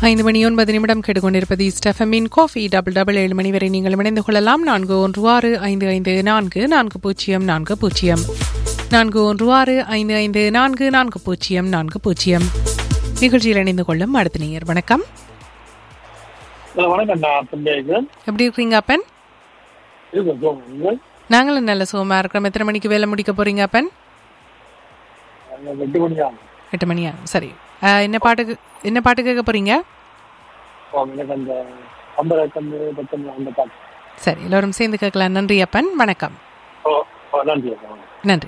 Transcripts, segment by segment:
ஐந்து மணி ஒன்பது நிமிடம் கேட்டுக்கொண்டிருப்பது ஸ்டெஃபமின் காஃபி டபுள் டபுள் ஏழு மணி வரை நீங்கள் இணைந்து கொள்ளலாம் நான்கு ஒன்று ஆறு ஐந்து ஐந்து நான்கு நான்கு பூஜ்ஜியம் நான்கு பூஜ்ஜியம் நான்கு ஒன்று ஆறு ஐந்து ஐந்து நான்கு நான்கு பூஜ்ஜியம் நான்கு பூஜ்ஜியம் நிகழ்ச்சியில் இணைந்து கொள்ளும் அடுத்த நேயர் வணக்கம் ஹலோ வணக்கம் நான் தம்பியாயிக்கிறேன் எப்படி இருக்கீங்க அப்பன் இருக்கேன் சொல்லுங்க நாங்களும் நல்ல சுகமா இருக்கிறோம் எத்தனை மணிக்கு வேலை முடிக்க போறீங்க அப்பன் நீங்கள் எட்டு மணியா எட்டு மணியா சரி அஹ், என்ன பாட்டுக்கு என்ன பாட்டு கேட்க போறீங்க ஓ, எனக்கு அந்த ஐம்பது கம்பு பத்தொன்பது அந்த பாட்டு சரி எல்லோரும் சேர்ந்து கேட்கலாம் நன்றி அப்பன் வணக்கம் ஓ ஓ நன்றி ஐயா, வணக்கம் நன்றி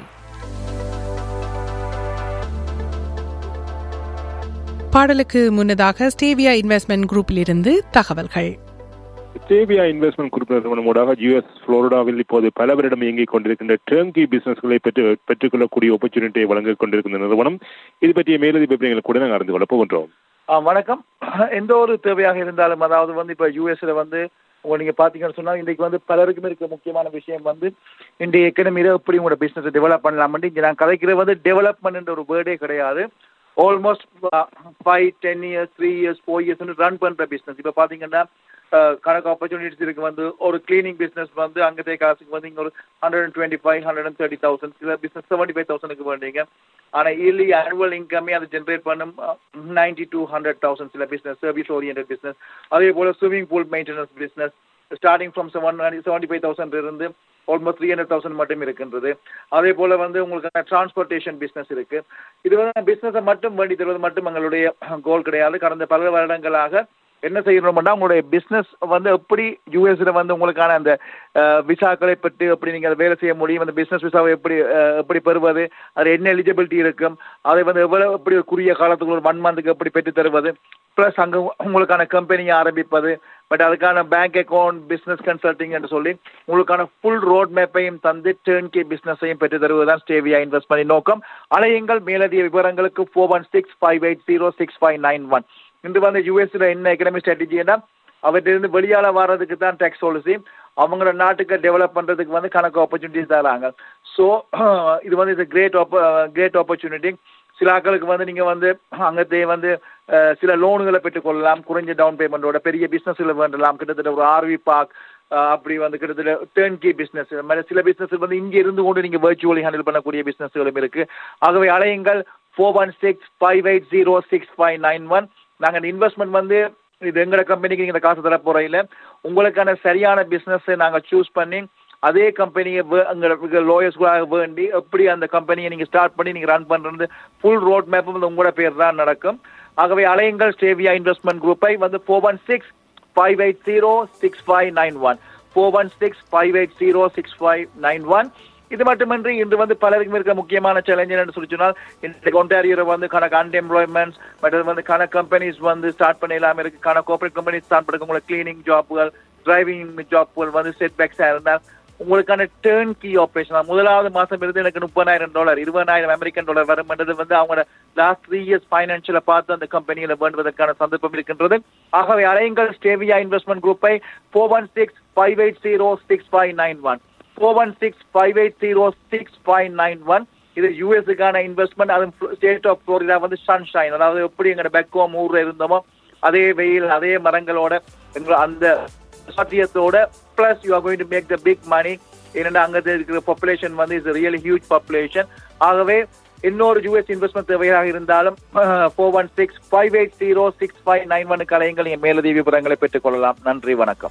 பாடலுக்கு முன்னதாக ஸ்டேவியா இன்வெஸ்ட்மெண்ட் குரூப்பில் இருந்து தகவல்கள் ஸ்டேவியா இன்வெஸ்ட்மெண்ட் குரூப் நிறுவனமூடாக யுஎஸ் புளோரிடாவில் இப்போது பலவரிடம் இயங்கிக் கொண்டிருக்கின்ற டேர்ங்கி பிசினஸ்களை பெற்று பெற்றுக்கொள்ளக்கூடிய ஆப்பர்ச்சுனிட்டியை வழங்கிக் கொண்டிருக்கின்ற நிறுவனம் இது பற்றிய மேலதிக விவரங்களை கூட நாங்கள் அறிந்து கொள்ளப் போகின்றோம் ஆ, வணக்கம் எந்த ஒரு தேவையாக இருந்தாலும் அதாவது வந்து இப்போ யூஎஸ்ல வந்து உங்க நீங்க பாத்தீங்கன்னு சொன்னா இன்றைக்கு வந்து பலருக்குமே இருக்க முக்கியமான விஷயம் வந்து இன்றைய எக்கனமியில எப்படி உங்களோட பிசினஸ் டெவலப் பண்ணலாம்னு இங்க நான் கதைக்கிறது வந்து டெவலப்மெண்ட் ஒரு வேர்டே கிடையாது almost five ten years three years four years run பண்ற பிசினஸ் இப்போ பாத்தீங்கன்னா அஹ், கணக்கு ஆப்பர்ச்சுனிட்டிஸ் இருக்கு வந்து ஒரு கிளீனிங் பிசினஸ் வந்து அங்கத்தே காசுக்கு வந்து இங்க ஒரு hundred and twenty five hundred and thirty thousand சில பிசினஸ் செவன்டி ஃபைவ் தௌசண்ட்க்கு வேண்டீங்க ஆனா இயர்லி ஆனுவல் இன்கமே அதை ஜென்ரேட் பண்ணும் நைன்டி டூ ஹண்ட்ரட் தௌசண்ட் சில பிசினஸ் சர்வீஸ் ஓரியன்ட் பிசினஸ் அதே போல swimming pool maintenance business starting from seven seventy five thousand இருந்து ஆல்மோஸ்ட் த்ரீ ஹண்ட்ரட் தௌசண்ட் மட்டும் இருக்கின்றது அதே போல வந்து உங்களுக்கு டிரான்ஸ்போர்ட்டேஷன் பிசினஸ் இருக்கு இது வந்து பிசினஸை மட்டும் வேண்டி தருவது மட்டும் எங்களுடைய கோல் கிடையாது கடந்த பல வருடங்களாக என்ன செய்யணும்னா உங்களுடைய பிசினஸ் வந்து எப்படி யூஎஸ்ல வந்து உங்களுக்கான அந்த அஹ், விசாக்களை பற்றி எப்படி நீங்க அதை வேலை செய்ய முடியும் அந்த பிசினஸ் விசாவை எப்படி அஹ், எப்படி பெறுவது அது என்ன எலிஜிபிலிட்டி இருக்கும் அதை வந்து எவ்வளவு எப்படி ஒரு குறுகிய காலத்துக்கு ஒரு ஒன் மந்த்துக்கு எப்படி பெற்று தருவது ப்ளஸ் அங்கே உங்களுக்கான கம்பெனியை ஆரம்பிப்பது பட் அதுக்கான பேங்க் அக்கௌண்ட் பிசினஸ் கன்சல்டிங் என்று சொல்லி உங்களுக்கான ஃபுல் ரோட் மேப்பையும் தந்து டேர்ன் கே பிசினஸையும் பெற்று தருவதுதான் ஸ்டேவியா இன்வெஸ்ட்மெண்ட் நோக்கம் அலையுங்கள் மேலதிக விவரங்களுக்கு four one six five eight zero six five nine one இன்று வந்து யூஎஸ்ல என்ன எக்கனாமிக் ஸ்ட்ராட்டஜினா அவற்றிலிருந்து வெளியால வர்றதுக்கு தான் டேக்ஸ் பாலிசி அவங்களோட நாட்டுக்கு டெவலப் பண்றதுக்கு வந்து கணக்கு ஆப்பர்ச்சுனிட்டிஸ் தராங்க ஸோ இது வந்து இது கிரேட் கிரேட் ஆப்பர்ச்சுனிட்டி சில ஆட்களுக்கு வந்து நீங்க வந்து அங்கத்தே வந்து அஹ், சில லோனுகளை பெற்றுக்கொள்ளலாம் குறைஞ்ச டவுன் பேமெண்டோட பெரிய பிசினஸ்ல வேண்டலாம் கிட்டத்தட்ட ஒரு ஆர்வி பார்க் அப்படி வந்து கிட்டத்தட்ட டேர்ன் கி பிசினஸ் சில பிசினஸ் வந்து இங்க இருந்து கொண்டு நீங்க வர்ச்சுவலி ஹேண்டில் பண்ணக்கூடிய பிசினஸ்களும் இருக்கு ஆகவே அலையுங்கள் four one six five eight zero six five nine one நாங்கள் இந்த இன்வெஸ்ட்மெண்ட் வந்து இது எங்களோட கம்பெனிக்கு நீங்கள் இந்த காசு தர போறையில் உங்களுக்கான சரியான பிஸ்னஸை நாங்கள் சூஸ் பண்ணி அதே கம்பெனியை எங்களோட லோயர்ஸ்களாக வேண்டி எப்படி அந்த கம்பெனியை நீங்கள் ஸ்டார்ட் பண்ணி நீங்கள் ரன் பண்ணுறது ஃபுல் ரோட் மேப்பும் வந்து உங்களோட பேர் தான் நடக்கும் ஆகவே அலையுங்கள் ஸ்டேவியா இன்வெஸ்ட்மெண்ட் குரூப்பை வந்து four one six five eight zero six five nine one four one six five eight zero six five nine one இது மட்டுமின்றி இன்று வந்து பலருக்கும் இருக்கிற முக்கியமான சேலஞ்ச் என்று சொல்லி சொன்னால் இன்றைக்கு ஒன்டாரியோல வந்து கணக்கு அன்எம்ப்ளாய்மெண்ட்ஸ் மற்றது வந்து கணக்கு கம்பெனிஸ் வந்து ஸ்டார்ட் பண்ண இல்லாமல் இருக்கு கணக்கு கோஆபரேட் கம்பெனி ஸ்டார்ட் பண்ணுங்க உங்களுக்கு கிளீனிங் ஜாப்புகள் டிரைவிங் ஜாப்புகள் வந்து செட் பேக்ஸாக இருந்தால் உங்களுக்கான டேர்ன் கீ ஆப்ரேஷன் முதலாவது மாசம் இருந்து எனக்கு முப்பதாயிரம் டாலர் இருபதாயிரம் அமெரிக்கன் டாலர் வரும்ன்றது வந்து அவங்களோட லாஸ்ட் த்ரீ இயர்ஸ் ஃபைனான்சியலை பார்த்து அந்த கம்பெனியில வேண்டுவதற்கான சந்தர்ப்பம் இருக்கின்றது ஆகவே அலையுங்கள் ஸ்டேவியா இன்வெஸ்ட்மெண்ட் குரூப்பை four one six five eight zero six five nine one four one six five eight zero six five nine one இது யூஎஸ்க்கான இன்வெஸ்ட்மெண்ட் அது ஸ்டேட் ஆஃப் ஃப்ளோரிடா வந்து சன்ஷைன் அதாவது எப்படி எங்களோட பெக்கோம் ஊர்ல இருந்தோமோ அதே வெயில் அதே மரங்களோட எங்களை அந்த சாத்தியத்தோட plus you are going to make the big money ஏன்னா அங்க இருக்கிற பாப்புலேஷன் வந்து இஸ் ரியலி ஹியூஜ் பாப்புலேஷன் ஆகவே இன்னொரு யூஎஸ் இன்வெஸ்ட்மெண்ட் தேவையாக இருந்தாலும் four one six five eight zero six five nine one கலையங்கள் என் மேலதிக விவரங்களை பெற்றுக்கொள்ளலாம் நன்றி வணக்கம்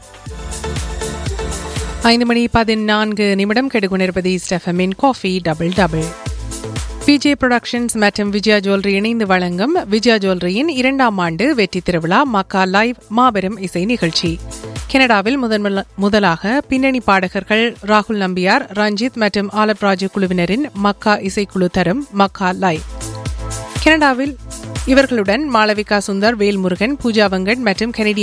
ஐந்து மணி பதினான்கு நிமிடம் கெடுக்கொண்டிருப்பது ஸ்டெஃபமின் coffee double double VJ productions மற்றும் விஜயா ஜுவல்லரி இணைந்து வழங்கும் விஜயா ஜுவல்லரியின் இரண்டாம் ஆண்டு வெற்றி திருவிழா மக்கா லைவ் மாபெரும் இசை நிகழ்ச்சி கனடாவில் முதன் முதலாக பின்னணி பாடகர்கள் ராகுல் நம்பியார் ரஞ்சித் மற்றும் ஆலப் ராஜு குழுவினரின் மக்கா இசைக்குழு தரும் மக்கா லைவ் கனடாவில் இவர்களுடன் மாளவிகா சுந்தர் வேல்முருகன் பூஜா வெங்கட் மற்றும் கெனடிய